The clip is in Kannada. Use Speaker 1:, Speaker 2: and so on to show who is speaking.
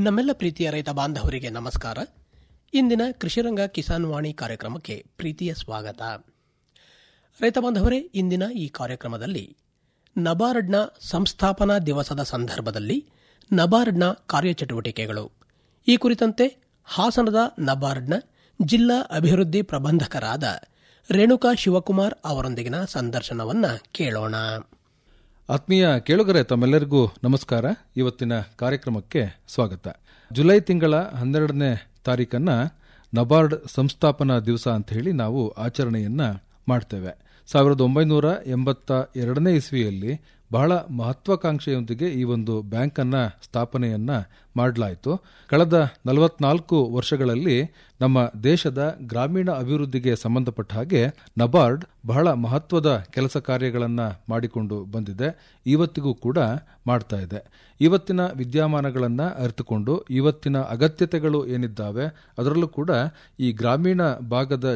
Speaker 1: ನಮ್ಮೆಲ್ಲ ಪ್ರೀತಿಯ ರೈತ ಬಾಂಧವರಿಗೆ ನಮಸ್ಕಾರ ಇಂದಿನ ಕೃಷಿರಂಗ ಕಿಸಾನ್ ವಾಣಿ ಕಾರ್ಯಕ್ರಮಕ್ಕೆ ಪ್ರೀತಿಯ ಸ್ವಾಗತ ರೈತ ಬಾಂಧವರೇ ಇಂದಿನ ಈ ಕಾರ್ಯಕ್ರಮದಲ್ಲಿ ನಬಾರ್ಡ್ನ ಸಂಸ್ಥಾಪನಾ ದಿವಸದ ಸಂದರ್ಭದಲ್ಲಿ ನಬಾರ್ಡ್ನ ಕಾರ್ಯಚಟುವಟಿಕೆಗಳು ಈ ಕುರಿತಂತೆ ಹಾಸನದ ನಬಾರ್ಡ್ನ ಜಿಲ್ಲಾ ಅಭಿವೃದ್ಧಿ ಪ್ರಬಂಧಕರಾದ ರೇಣುಕಾ ಶಿವಕುಮಾರ್ ಅವರೊಂದಿಗಿನ ಸಂದರ್ಶನವನ್ನ ಕೇಳೋಣ
Speaker 2: ಆತ್ಮೀಯ ಕೇಳುಗರೆ ತಮ್ಮೆಲ್ಲರಿಗೂ ನಮಸ್ಕಾರ ಇವತ್ತಿನ ಕಾರ್ಯಕ್ರಮಕ್ಕೆ ಸ್ವಾಗತ ಜುಲೈ ತಿಂಗಳ ಹನ್ನೆರಡನೇ ತಾರೀಕನ್ನ ನಬಾರ್ಡ್ ಸಂಸ್ಥಾಪನಾ ದಿವಸ ಅಂತ ಹೇಳಿ ನಾವು ಆಚರಣೆಯನ್ನ ಮಾಡ್ತೇವೆ ಸಾವಿರದ ಒಂಬೈನೂರ ಎಂಬತ್ತ ಎರಡನೇ ಇಸ್ವಿಯಲ್ಲಿ ಬಹಳ ಮಹತ್ವಾಕಾಂಕ್ಷೆಯೊಂದಿಗೆ ಈ ಒಂದು ಬ್ಯಾಂಕ್ ಅನ್ನ ಸ್ಥಾಪನೆಯನ್ನ ಮಾಡಲಾಯಿತು ಕಳೆದ ನಲವತ್ನಾಲ್ಕು ವರ್ಷಗಳಲ್ಲಿ ನಮ್ಮ ದೇಶದ ಗ್ರಾಮೀಣ ಅಭಿವೃದ್ಧಿಗೆ ಸಂಬಂಧಪಟ್ಟ ಹಾಗೆ ನಬಾರ್ಡ್ ಬಹಳ ಮಹತ್ವದ ಕೆಲಸ ಕಾರ್ಯಗಳನ್ನ ಮಾಡಿಕೊಂಡು ಬಂದಿದೆ ಇವತ್ತಿಗೂ ಕೂಡ ಮಾಡ್ತಾ ಇದೆ ಇವತ್ತಿನ ವಿದ್ಯಮಾನಗಳನ್ನ ಅರಿತುಕೊಂಡು ಇವತ್ತಿನ ಅಗತ್ಯತೆಗಳು ಏನಿದ್ದಾವೆ ಅದರಲ್ಲೂ ಕೂಡ ಈ ಗ್ರಾಮೀಣ ಭಾಗದ